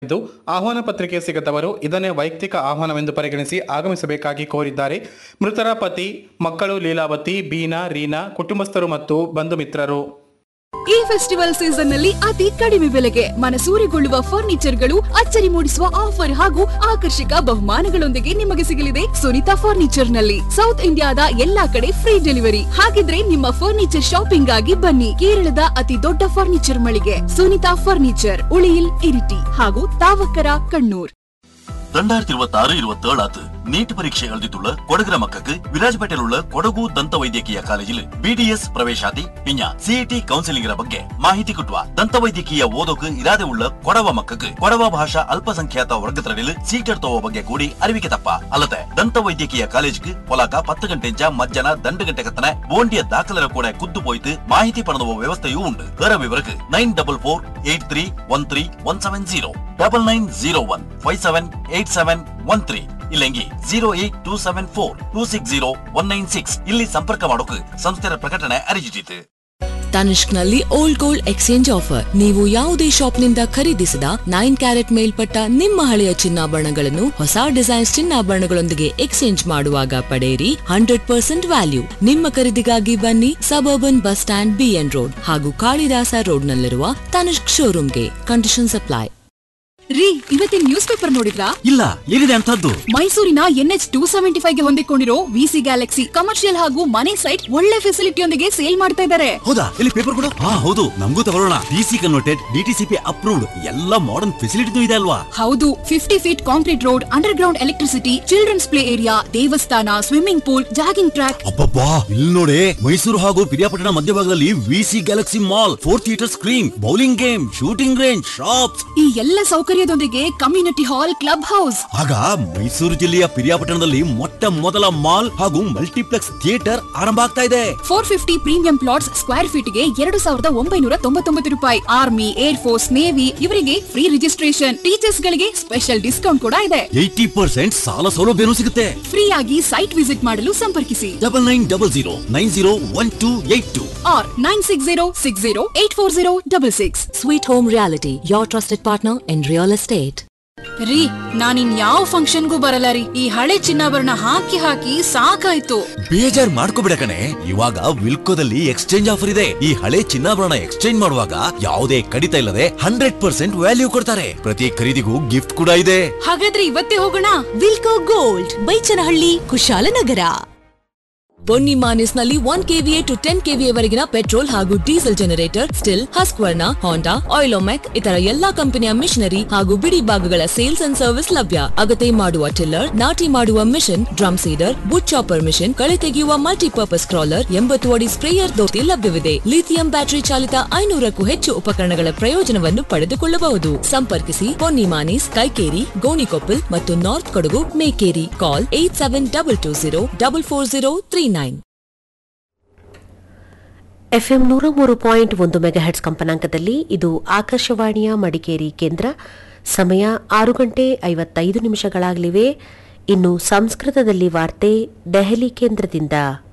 ಇದ್ದು ಆಹ್ವಾನ ಪತ್ರಿಕೆ ಸಿಗದವರು ಇದನ್ನೇ ವೈಯಕ್ತಿಕ ಆಹ್ವಾನವೆಂದು ಪರಿಗಣಿಸಿ ಆಗಮಿಸಬೇಕಾಗಿ ಕೋರಿದ್ದಾರೆ ಮೃತರ ಪತಿ ಮಕ್ಕಳು ಲೀಲಾವತಿ ಬೀನಾ ರೀನಾ ಕುಟುಂಬಸ್ಥರು ಮತ್ತು ಬಂಧು ಮಿತ್ರರು ಈ ಫೆಸ್ಟಿವಲ್ ಸೀಸನ್ ನಲ್ಲಿ ಅತಿ ಕಡಿಮೆ ಬೆಲೆಗೆ ಮನಸೂರೆಗೊಳ್ಳುವ ಫರ್ನಿಚರ್ಗಳು ಅಚ್ಚರಿ ಮೂಡಿಸುವ ಆಫರ್ ಹಾಗೂ ಆಕರ್ಷಕ ಬಹುಮಾನಗಳೊಂದಿಗೆ ನಿಮಗೆ ಸಿಗಲಿದೆ ಸುನಿತಾ ಫರ್ನಿಚರ್ ನಲ್ಲಿ ಸೌತ್ ಇಂಡಿಯಾದ ಎಲ್ಲಾ ಕಡೆ ಫ್ರೀ ಡೆಲಿವರಿ ಹಾಗಿದ್ರೆ ನಿಮ್ಮ ಫರ್ನಿಚರ್ ಶಾಪಿಂಗ್ ಆಗಿ ಬನ್ನಿ ಕೇರಳದ ಅತಿ ದೊಡ್ಡ ಫರ್ನಿಚರ್ ಮಳಿಗೆ ಸುನಿತಾ ಫರ್ನಿಚರ್ ಉಳಿಯಿಲ್ ಇರಿಟಿ ಹಾಗೂ ತಾವಕರ ಕಣ್ಣೂರ್ രണ്ടായിരത്തി ഇരുപത്തി ആറ് ഇരുപത്തി ഏഴാത്ത് നീറ്റ് പരീക്ഷ എഴുതിയിട്ടുള്ള കൊടകര മക്കൾക്ക് വിരാജ്പേട്ടയിലുള്ള ಕೊಡಗು ದಂತ ವೈದ್ಯಕೀಯ ಕಾಲೇಜಿൽ ಬಿ ಡಿ ಎಸ್ ಪ್ರವೇಶಾತಿ ಪಿಂಜ ಸಿಇಟಿ ಕೌನ್ಸಿಲಿಂಗಿನ ಬಗ್ಗೆ ಮಾಹಿತಿ കിട്ടുക ದಂತ ವೈದ್ಯಕೀಯ ಓದೋಕು ಇರಾದೆ ಉಳ್ಳ ಕೊಡವ ಮಕ್ಕൾക്ക് ಕೊಡವ ಭಾಷಾ ಅಲ್ಪಸಂಖ್ಯಾತ ವರ್ಗದರಲ್ಲಿ ಸೀಟ್ ಎಡ್ತವ ಬಗ್ಗೆ ಕೂಡಿ ಅರಿವಿಕೆ ತಪ್ಪ ಅಲ್ಲದೆ ದಂತ ವೈದ್ಯಕೀಯ ಕಾಲೇಜ್ಗೆ ಪೊಲಾಕ ಪತ್ತು ಗಂಟೆಂಚ ಮಧ್ಯಾಹ್ನ ದಂಡು ಗಂಟೆ ಕತ್ತನೆ ಬೋಂಡಿಯ ದಾಖಲರ ಕೂಡ ಕುದ್ದು ಪೋಯ್ತು ಮಾಹಿತಿ ಪಡೆದುವ ವ್ಯವಸ್ಥೆಯೂ ಉಂಟು ಬೇರೆ ವಿವರಕ್ಕೆ nine double four eight three one three one seven zero double nine zero one five seven eight seven one three ಇಲ್ಲಂಗಿ zero eight two seven four two six zero one nine six ಇಲ್ಲಿ ಸಂಪರ್ಕ ಮಾಡೋಕೆ ಸಂಸ್ಥೆಯ ಪ್ರಕಟಣೆ ಅರಿಜಿಟ್ಟಿತು ತನಿಷ್ಕ್ನಲ್ಲಿ old gold exchange offer ನೀವು ಯಾವುದೇ ಶಾಪ್ನಿಂದ ಖರೀದಿಸಿದ ನೈನ್ ಕ್ಯಾರೆಟ್ ಮೇಲ್ಪಟ್ಟ ನಿಮ್ಮ ಹಳೆಯ ಚಿನ್ನಾಭರಣಗಳನ್ನು ಹೊಸ ಡಿಸೈನ್ಸ್ ಚಿನ್ನಾಭರಣಗಳೊಂದಿಗೆ ಎಕ್ಸ್ಚೇಂಜ್ ಮಾಡುವಾಗ ಪಡೆಯಿರಿ ಹಂಡ್ರೆಡ್ ಪರ್ಸೆಂಟ್ ವ್ಯಾಲ್ಯೂ ನಿಮ್ಮ ಖರೀದಿಗಾಗಿ ಬನ್ನಿ suburban bus stand BN road ಹಾಗೂ ಕಾಳಿದಾಸ ರೋಡ್ನಲ್ಲಿರುವ ತನಿಷ್ಕ್ ಶೋರೂಮ್ಗೆ ಕಂಡೀಷನ್ ಅಪ್ಲೈ ರೀ ಇವತ್ತಿನ ನ್ಯೂಸ್ ಪೇಪರ್ ನೋಡಿದ್ರಾ ಇಲ್ಲ ಏನಿದೆ ಅಂತದ್ದು ಮೈಸೂರಿನ ಎನ್ಎಚ್ ಟೂ ಸೆವೆಂಟಿ ಫೈವ್ ಗೆ ಹೊಂದಿಕೊಂಡಿರೋ ವಿಸಿ ಗ್ಯಾಲಕ್ಸಿ ಕಮರ್ಷಿಯಲ್ ಹಾಗೂ ಮನೆ ಸೈಟ್ ಒಳ್ಳೆ ಫೆಸಿಲಿಟಿಯೊಂದಿಗೆ ಸೇಲ್ ಮಾಡ್ತಾ ಇದ್ದಾರೆ ಹೌದಾ ಇಲ್ಲಿ ಪೇಪರ್ ಕೊಡು ಹಾ ಹೌದು ನಮಗೂ ತಗೊಳ್ಳೋಣ ಡಿಸಿ ಕನ್ವರ್ಟೆಡ್ ಡಿಟಿಸಿಪಿ ಅಪ್ರೂವ್ಡ್ ಎಲ್ಲ ಮಾಡರ್ನ್ ಫೆಸಿಲಿಟಿನೂ ಇದೆ ಅಲ್ವಾ ಹೌದು fifty feet concrete road under ground electricity children's play area ದೇವಸ್ಥಾನ ಸ್ವಿಮ್ಮಿಂಗ್ ಪೂಲ್ ಜಾಗಿಂಗ್ ಟ್ರ್ಯಾಕ್ ಅಬ್ಬಬ್ಬಾ ಇಲ್ಲಿ ನೋಡಿ ಮೈಸೂರು ಹಾಗೂ ಪಿರಿಯಾಪಟ್ಟಣ ಮಧ್ಯಭಾಗದಲ್ಲಿ VC galaxy mall four theatre screen bowling game shooting range shops ಈ ಎಲ್ಲ ಸೌಕರ್ಯದೊಂದಿಗೆ ಕಮ್ಯುನಿಟಿ ಹಾಲ್ ಕ್ಲಬ್ ಹೌಸ್ ಆಗ ಮೈಸೂರು ಜಿಲ್ಲೆಯ ಪಿರಿಯಾಪಟ್ಟಣದಲ್ಲಿ ಮೊಟ್ಟ ಮೊದಲ ಮಾಲ್ ಹಾಗೂ ಮಲ್ಟಿಪ್ಲೆಕ್ಸ್ ಥಿಯೇಟರ್ ಆರಂಭ ಆಗ್ತಾ ಇದೆ four fifty premium plots square feet ಗೆ ಎರಡು ಸಾವಿರದ ಒಂಬೈನೂರ ತೊಂಬತ್ತೊಂಬತ್ತು ರೂಪಾಯಿ ಆರ್ಮಿ ಏರ್ ಫೋರ್ಸ್ ನೇವಿ ಇವರಿಗೆ ಫ್ರೀ ರಿಜಿಸ್ಟ್ರೇಷನ್ ಟೀಚರ್ಸ್ ಗಳಿಗೆ ಸ್ಪೆಷಲ್ ಡಿಸ್ಕೌಂಟ್ ಕೂಡ ಇದೆ ಏಯ್ಟಿ ಪರ್ಸೆಂಟ್ ಸಾಲ ಸೌಲಭ್ಯನೂ ಸಿಗುತ್ತೆ ಫ್ರೀ ಆಗಿ ಸೈಟ್ ವಿಸಿಟ್ ಮಾಡಲು ಸಂಪರ್ಕಿಸಿ double nine double zero nine zero one two eight two or nine six zero six zero eight four zero double six sweet home realty your trusted partner in real estate ರೀ ನಾನಿನ್ ಯಾವ ಫಂಕ್ಷನ್ಗೂ ಬರಲ್ಲ ರೀ ಈ ಹಳೆ ಚಿನ್ನಾಭರಣ ಹಾಕಿ ಹಾಕಿ ಸಾಕಾಯ್ತು ಬೇಜಾರ್ ಮಾಡ್ಕೋಬಿಡ ಕಣೆ ಇವಾಗ ವಿಲ್ಕೋದಲ್ಲಿ ಎಕ್ಸ್ಚೇಂಜ್ ಆಫರ್ ಇದೆ ಈ ಹಳೆ ಚಿನ್ನಾಭರಣ ಎಕ್ಸ್ಚೇಂಜ್ ಮಾಡುವಾಗ ಯಾವುದೇ ಕಡಿತ ಇಲ್ಲದೆ ಹಂಡ್ರೆಡ್ ಪರ್ಸೆಂಟ್ ವ್ಯಾಲ್ಯೂ ಕೊಡ್ತಾರೆ ಪ್ರತಿ ಖರೀದಿಗೂ ಗಿಫ್ಟ್ ಕೂಡ ಇದೆ ಹಾಗಾದ್ರೆ ಇವತ್ತೇ ಹೋಗೋಣ ವಿಲ್ಕೋ ಗೋಲ್ಡ್ ಬೈಚನಹಳ್ಳಿ ಕುಶಾಲನಗರ ಬೊನ್ನಿ ಮಾನಿಸ್ನಲ್ಲಿ one KVA to ten KVA ವರೆಗಿನ ಪೆಟ್ರೋಲ್ ಹಾಗೂ diesel generator Stihl Husqvarna Honda Oleomac ಇತರ ಎಲ್ಲಾ ಕಂಪನಿಯ ಮಿಷನರಿ ಹಾಗೂ ಬಿಡಿ ಭಾಗಗಳ ಸೇಲ್ಸ್ ಅಂಡ್ ಸರ್ವಿಸ್ ಲಭ್ಯ ಅಗತ್ಯ ಮಾಡುವ ಟಿಲ್ಲರ್ ನಾಟಿ ಮಾಡುವ ಮಿಷನ್ ಡ್ರಮ್ ಸೀಡರ್ ಬುಟ್ ಚಾಪರ್ ಮಿಷನ್ ಕಳೆ ತೆಗೆಯುವ ಮಲ್ಟಿಪರ್ಪಸ್ ಕ್ರಾಲರ್ ಎಂಬತ್ತು ಅಡಿ ಸ್ಪ್ರೇಯರ್ ದೋತಿ ಲಭ್ಯವಿದೆ ಲಿಥಿಯಂ ಬ್ಯಾಟರಿ ಚಾಲಿತ ಐನೂರಕ್ಕೂ ಹೆಚ್ಚು ಉಪಕರಣಗಳ ಪ್ರಯೋಜನವನ್ನು ಪಡೆದುಕೊಳ್ಳಬಹುದು ಸಂಪರ್ಕಿಸಿ ಪೊನ್ನಿ ಮಾನಿಸ್ ಕೈಕೇರಿ ಗೋಣಿಕೊಪ್ಪಲ್ ಮತ್ತು north Kodagu Mekeri call eight seven double two zero double four zero three nine FM ನೂರ ಮೂರು ಪಾಯಿಂಟ್ ಒಂದು ಮೆಗಾಹೆಟ್ಸ್ ಕಂಪನಾಂಕದಲ್ಲಿ ಇದು ಆಕಾಶವಾಣಿಯ ಮಡಿಕೇರಿ ಕೇಂದ್ರ ಸಮಯ ಆರು ಗಂಟೆ ಐವತ್ತೈದು ನಿಮಿಷಗಳಾಗಲಿವೆ ಇನ್ನು ಸಂಸ್ಕೃತದಲ್ಲಿ ವಾರ್ತೆ ದೆಹಲಿ ಕೇಂದ್ರದಿಂದ